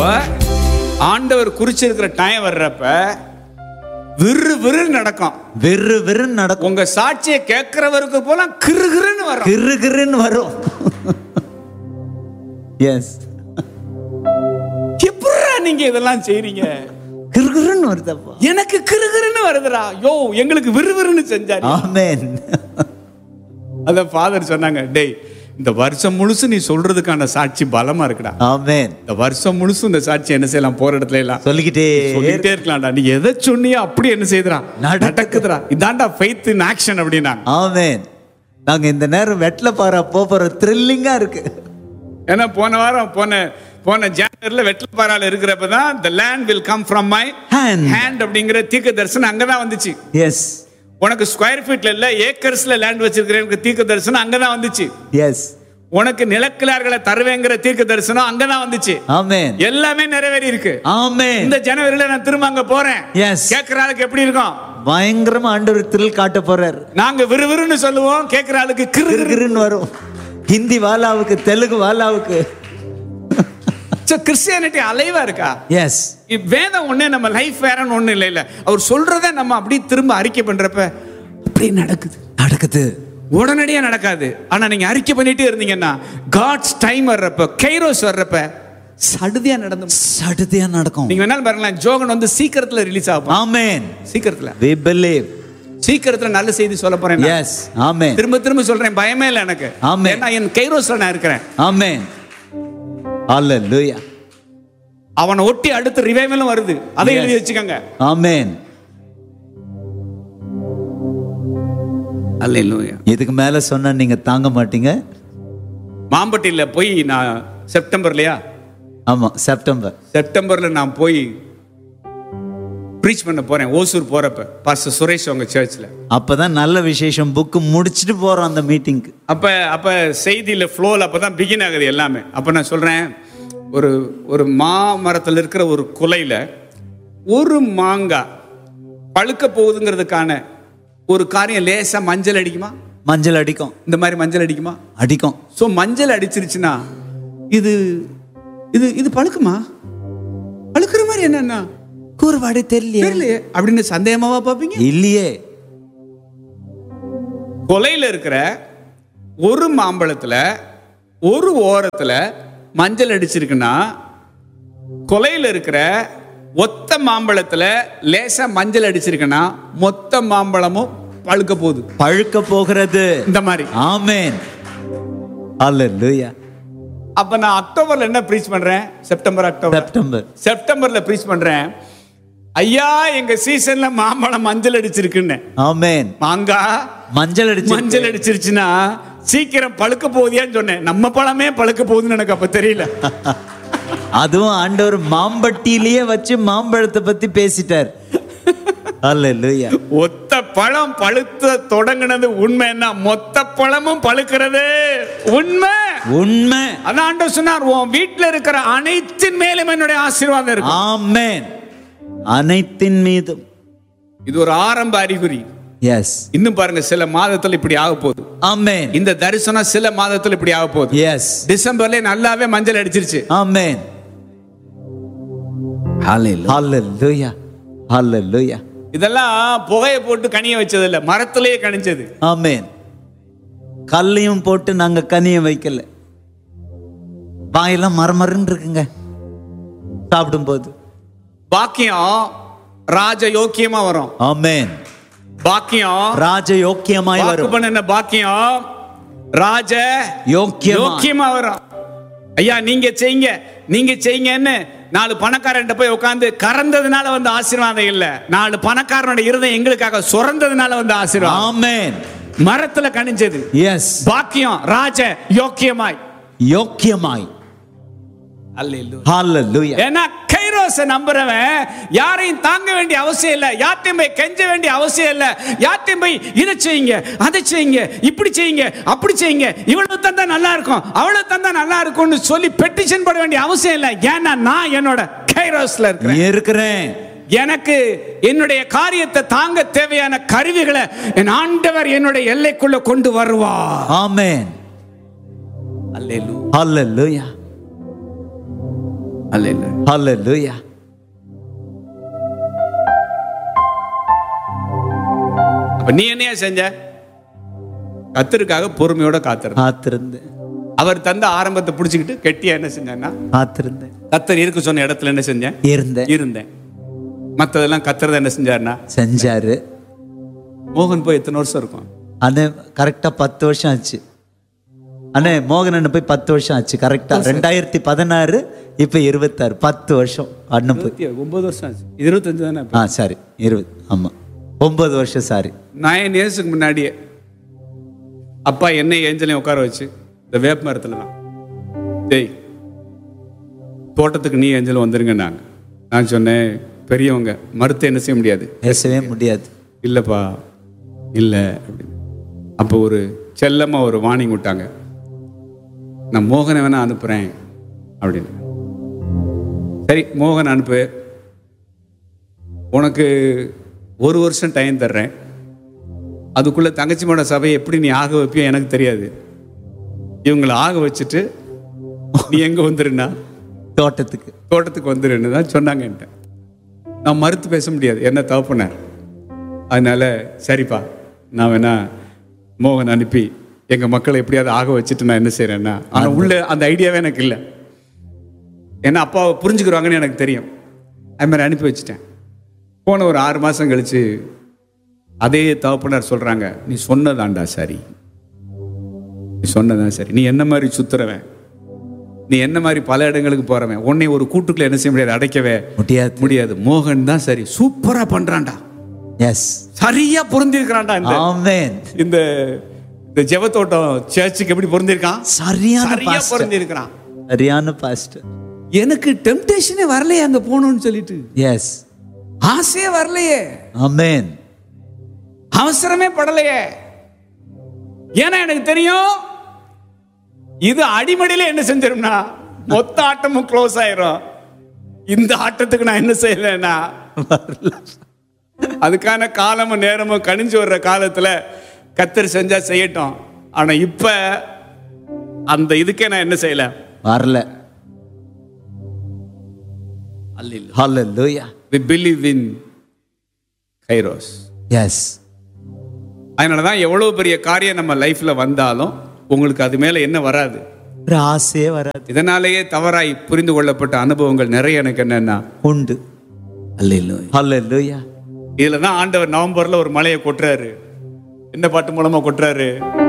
ஆண்டவர் குறிச்சிருக்கிற டைம் வர்றப்ப விறு விறு நடக்கும் வெறு வெறுன்னு நடக்கும் உங்க சாட்சியை கேட்கிறவருக்கு போல கிறுகிறுன்னு வரும் கிறு கிறுன்னு வரும் எஸ் எப்படிடா நீங்க இதெல்லாம் செய்றீங்க கிறு கிறுன்னு வருதப்பா எனக்கு கிறுகிறுன்னு வருதுடா யோ எங்களுக்கு விறுவிறுன்னு செஞ்சாரு ஆமென் அத ஃபாதர் சொன்னாங்க டேய் இந்த வருஷம் முழுசு நீ சொல்றதுக்கான சாட்சி பலமா இருக்குடா ஆமென் இந்த வருஷம் முழுசும் இந்த சாட்சி என்ன செய்யலாம் போற இடத்துல எல்லாம் சொல்லிக்கிட்டே சொல்லிட்டே இருக்கலாம்டா நீ எதை சொன்னியோ அப்படி என்ன செய்யுதுடா நடக்குது. நடக்குதுடா இதான்டா ஃபெய்த் இன் ஆக்ஷன் அப்படின்னாங்க ஆமென் நாங்க இந்த நேரம் வெட்ல பாரா போறோம் த்ரில்லிங்கா இருக்கு ஏன்னா போன வாரம் போன போன ஜானவரில வெட்டப்பாறால இருக்கிறப்ப தான் the land will come from my Hand. Hand அப்படிங்கிற தீர்க்க தரிசனம் அங்கதான் வந்துச்சு எஸ் உனக்கு ஸ்கொயர் ஃபீட்ல இல்ல ஏக்கர்ஸ்ல லேண்ட் வச்சிருக்கிறேன் தீர்க்க தரிசனம் அங்கதான் வந்துச்சு எஸ் உனக்கு நிலக்கிழார்களை தருவேங்கிற தீர்க்க தரிசனம் அங்கதான் வந்துச்சு ஆமென் எல்லாமே நிறைவேறி இருக்கு ஆமென் இந்த ஜனவரியில நான் திரும்ப அங்க போறேன் Yes. கேட்கிற ஆளுக்கு எப்படி இருக்கும் பயங்கரமா ஆண்டவர் த்ரில் காட்ட போறார் நாங்க விறுவிறுன்னு சொல்லுவோம் கேட்கிற ஆளுக்கு கிறு கிறு கிறுன்னு வரும் ஹிந்தி வாலாவுக்கு தெலுங்கு வாலாவுக்கு கிறிஸ்டியானிட்டி அலைவா இருக்கா எஸ் இ- வேதம் ஒண்ணு நம்ம லைஃப் வேறன்னு ஒண்ணு இல்லை இல்ல அவர் சொல்றத நம்ம அப்படியே திரும்ப அறிக்கை பண்றப்ப அப்படியே நடக்குது நடக்குது உடனடியா நடக்காது ஆனா நீங்க அறிக்கை பண்ணிட்டே இருந்தீங்கன்னா காட்ஸ் டைம் வர்றப்ப கைரோஸ் வர்றப்ப சடுதியா நடந்து சடுதியா நடக்கும் நீங்க வேணாலும் பாருங்களேன் ஜோகன் வந்து சீக்கிரத்துல ரிலீஸ் ஆகும் ஆமென் சீக்கிரத்துல we believe சீக்கிரத்துல நல்ல செய்தி சொல்ல போறேன் நான். எஸ் ஆமென் திரும்ப திரும்ப சொல்றேன் பயமே இல்லை எனக்கு ஆமென். ஏன்னா என் கைரோஸ்ல நான் இருக்கிறேன் ஆமென் ஹalleluya அவனை ஒட்டி அடுத்த ரிவைவலும் வருது அதை Yes. எழுதி வச்சுக்கோங்க ஆமென் அல்லேலூயா இதுக்கு மேல சொன்னா நீங்க தாங்க மாட்டீங்க மாம்பட்டியில போய் நான் செப்டம்பர்லயா ஆமா செப்டம்பர் செப்டம்பர்ல நான் போய் ப்ரீச் பண்ண போறேன் ஓசூர் போறப்ப பாஸ்டர் சுரேஷ் அவங்க சர்ச்சில் அப்பதான் நல்ல விசேஷம் புக் முடிச்சிட்டு போறோம் அந்த மீட்டிங்க்கு அப்ப அப்ப செய்தியில ஃப்ளோவில் அப்பதான் பிகின் ஆகுது எல்லாமே அப்ப நான் சொல்றேன் ஒரு ஒரு மாமரத்தில் இருக்கிற ஒரு குலையில ஒரு மாங்காய் பழுக்க போகுதுங்கிறதுக்கான ஒரு காரியம் லேசா மஞ்சள் அடிக்குமா மஞ்சள் அடிக்கும் இந்த மாதிரி மஞ்சள் அடிக்குமா அடிக்கும் ஸோ மஞ்சள் அடிச்சிருச்சுன்னா இது இது இது பழுக்குமா பழுக்கிற மாதிரி என்னன்னா கூறுபாடு தெரியல தெரியலையே அப்படின்னு சந்தேகமாவா பார்ப்பீங்க இல்லையே கொலையில இருக்கிற ஒரு மாம்பழத்துல ஒரு ஓரத்துல மஞ்சள் அடிச்சிருக்குன்னா கொலையில இருக்கிற ஒத்த மாம்பழத்துல லேசா மஞ்சள் அடிச்சிருக்குன்னா மொத்த மாம்பழமும் பழுக்க போகுது பழுக்க போகிறது இந்த மாதிரி ஆமென் ஹalleluya அப்ப நான் அக்டோபர்ல என்ன ப்ரீச் பண்றேன் செப்டம்பர் அக்டோபர் செப்டம்பர் செப்டம்பர்ல ப்ரீச் பண்றேன் ஐயா எங்க சீசன்ல மாம்பழம் மஞ்சள் அடிச்சிருக்குன்னு ஆமென் மாங்காய் மஞ்சள் அடிச்சு மஞ்சள் அடிச்சிருச்சுன்னா சீக்கிரம் பழுக்க போகுதியான்னு சொன்னேன் நம்ம பழமே பழுக்க போகுதுன்னு எனக்கு அப்ப தெரியல அதுவும் ஆண்டவர் மாம்பட்டியிலேயே வச்சு மாம்பழத்தை பத்தி பேசிட்டார் ஹalleluya ஒத்த பழம் பழுத்த தொடங்கினது உண்மைன்னா மொத்த பழமும் பழுக்கிறது உண்மை உண்மை அதான் ஆண்டவர் சொன்னார் உன் வீட்டுல இருக்கிற அனைத்தின் மேலும் என்னுடைய ஆசீர்வாதம் இருக்கு ஆமென் அனைத்தின் மீதும் இது ஒரு ஆரம்ப அறிகுறி எஸ் இன்னும் பாருங்க சில மாதத்துல இப்படி ஆக போகுது ஆமென் இந்த தரிசனம் சில மாதத்துல இப்படி ஆக போகுது எஸ் டிசம்பர்ல நல்லாவே மஞ்சள் அடிச்சிருச்சு ஆமென் ஹalleluya ஹalleluya இதெல்லாம் புகையை போட்டு கனிய வச்சது இல்ல மரத்திலேயே கனிஞ்சது ஆமென் கல்லையும் போட்டு நாங்க கனிய வைக்கல வாயெல்லாம் மரமரன்னு இருக்குங்க சாப்பிடும்போது பாக்கியம் ராஜ யோக்கியமா வரும் ஆமென் பாக்கியம் ராஜ யோக்கியமாய் வாக்கு வரும் பண்ணின பாக்கியம் ராஜ யோக்கியமா யோக்கியமா வரும் ஐயா நீங்க செய்யுங்க நீங்க செய்யுங்கன்னு நாலு பணக்காரன்ட்ட போய் உட்கார்ந்து கறந்ததுனால வந்து ஆசீர்வாதம் இல்ல நாலு பணக்காரனோட இருதயம் எங்களுக்காக சுரந்ததுனால வந்து ஆசீர்வாதம் ஆமென் மரத்துல கனிஞ்சது எஸ் பாக்கியம் ராஜ யோக்கியமாய் யோக்கியமாய் அல்லேலூயா ஹalleluya ஏன்னா கைரோஸ நம்புறவன் யாரையும் தாங்க வேண்டிய அவசியம் இல்ல யார்ட்டையும் போய் கெஞ்ச வேண்டிய அவசியம் இல்ல யார்ட்டையும் போய் இதை செய்யுங்க அதை செய்யுங்க இப்படி செய்யுங்க அப்படி செய்யுங்க இவ்வளவு தந்தா நல்லா இருக்கும் அவ்வளவு தந்தா நல்லா இருக்கும்னு சொல்லி பெட்டிஷன் போட வேண்டிய அவசியம் இல்ல ஏன்னா நான் என்னோட கைரோஸ்ல இருக்கிறேன் இருக்கிறேன் எனக்கு என்னுடைய காரியத்தை தாங்க தேவையான கருவிகளை என் ஆண்டவர் என்னுடைய எல்லைக்குள்ள கொண்டு வருவார் ஆமென் அல்லேலூயா ஹalleluya அல்ல இல்ல ஹalleluya அப்ப நீ என்னையா செஞ்ச கத்தருக்காக பொறுமையோட காத்திருந்த காத்திருந்தேன் அவர் தந்த ஆரம்பத்தை பிடிச்சிக்கிட்டு கெட்டியா என்ன செஞ்சேன்னா காத்திருந்தேன் கத்தர் இருக்க சொன்ன இடத்துல என்ன செஞ்சேன் இருந்தேன் இருந்தேன் மத்ததெல்லாம் கத்துறத என்ன செஞ்சாருன்னா செஞ்சாரு மோகன் போய் எத்தனை வருஷம் இருக்கும் அண்ணே கரெக்டா பத்து வருஷம் ஆச்சு அண்ணே மோகன் அண்ணன் போய் பத்து வருஷம் ஆச்சு கரெக்டா ரெண்டாயிரத்தி பதினாறு இப்ப இருபத்தாறு பத்து வருஷம் அண்ணன் போய் இருபத்தி ஒன்பது வருஷம் ஆச்சு இருபத்தஞ்சு தானே ஆ சாரி இருபது ஆமா ஒன்பது வருஷம் சாரி நயன் இயர்ஸுக்கு முன்னாடியே அப்பா என்னை ஏஞ்சலையும் உட்கார வச்சு இந்த வேப்ப மரத்துல தான் டேய் தோட்டத்துக்கு நீ ஏஞ்சலும் வந்துருங்க நாங்க நான் சொன்னேன் பெரியவங்க மறுத்து என்ன செய்ய முடியாது பேசவே முடியாது இல்லைப்பா இல்லை அப்படின்னு அப்போ ஒரு செல்லமாக ஒரு வார்னிங் விட்டாங்க நான் மோகனை வேணா அனுப்புகிறேன் அப்படின்னு சரி மோகன் அனுப்பு உனக்கு ஒரு வருஷம் டைம் தர்றேன் அதுக்குள்ளே தங்கச்சிமோட சபையை எப்படி நீ ஆக வைப்பியோ எனக்கு தெரியாது இவங்களை ஆக வச்சுட்டு நீ எங்கே வந்துருன்னா தோட்டத்துக்கு தோட்டத்துக்கு வந்துருன்னு தான் சொன்னாங்க என்கிட்ட நான் மறுத்து பேச முடியாது என்ன தகப்பனார் அதனால சரிப்பா நான் வேணா மோகன் அனுப்பி எங்கள் மக்களை எப்படியாவது ஆக வச்சுட்டு நான் என்ன செய்கிறேன்னா ஆனால் உள்ள அந்த ஐடியாவே எனக்கு இல்லை ஏன்னா அப்பாவை புரிஞ்சுக்கிறாங்கன்னு எனக்கு தெரியும் அது மாதிரி அனுப்பி வச்சுட்டேன் போன ஒரு ஆறு மாதம் கழிச்சு அதே தகப்பனார் சொல்கிறாங்க நீ சொன்னதாண்டா சரி நீ சொன்னதான் சரி நீ என்ன மாதிரி சுத்துறவன் நீ என்ன மாதிரி பல இடங்களுக்கு போறவன் உன்னை ஒரு கூட்டுக்குள்ள என்ன செய்ய முடியாது அடைக்கவே முடியாது முடியாது மோகன் தான் சரி சூப்பரா பண்றான்டா எஸ் சரியா பொருந்திருக்கிறான்டா இந்த ஆமென் இந்த இந்த ஜெபத்தோட்டம் சர்ச்சுக்கு எப்படி பொருந்திருக்கான் சரியான சரியா பாஸ்டர் பொருந்திருக்கிறான் சரியான பாஸ்டர் எனக்கு டெம்டேஷனே வரலையே அங்க போகணும்னு சொல்லிட்டு எஸ் ஆசையே வரலையே ஆமென் அவசரமே படலையே ஏன்னா எனக்கு தெரியும் இது அடிமடியில என்ன செஞ்சிரும்னா மொத்த ஆட்டமும் க்ளோஸ் ஆயிரும் இந்த ஆட்டத்துக்கு நான் என்ன செய்யலைன்னா அதுக்கான காலமும் நேரமும் கணிஞ்சு வர்ற காலத்துல கத்தர் செஞ்சா செய்யட்டும் ஆனா இப்ப அந்த இதுக்கே நான் என்ன செய்யல வரல அல்ல ஹalleluya we believe in Kairos yes அதனால தான் எவ்வளோ பெரிய காரியம் நம்ம லைஃப்ல வந்தாலும் உங்களுக்கு அது மேல என்ன வராது ஒரு ஆசையே வராது இதனாலேயே தவறாய் புரிந்து கொள்ளப்பட்ட அனுபவங்கள் நிறைய எனக்கு என்னன்னா உண்டு ஹalleluya இதுல தான் ஆண்டவர் நவம்பர்ல ஒரு மலையை கொட்டுறாரு என்ன பாட்டு மூலமா கொட்டுறாரு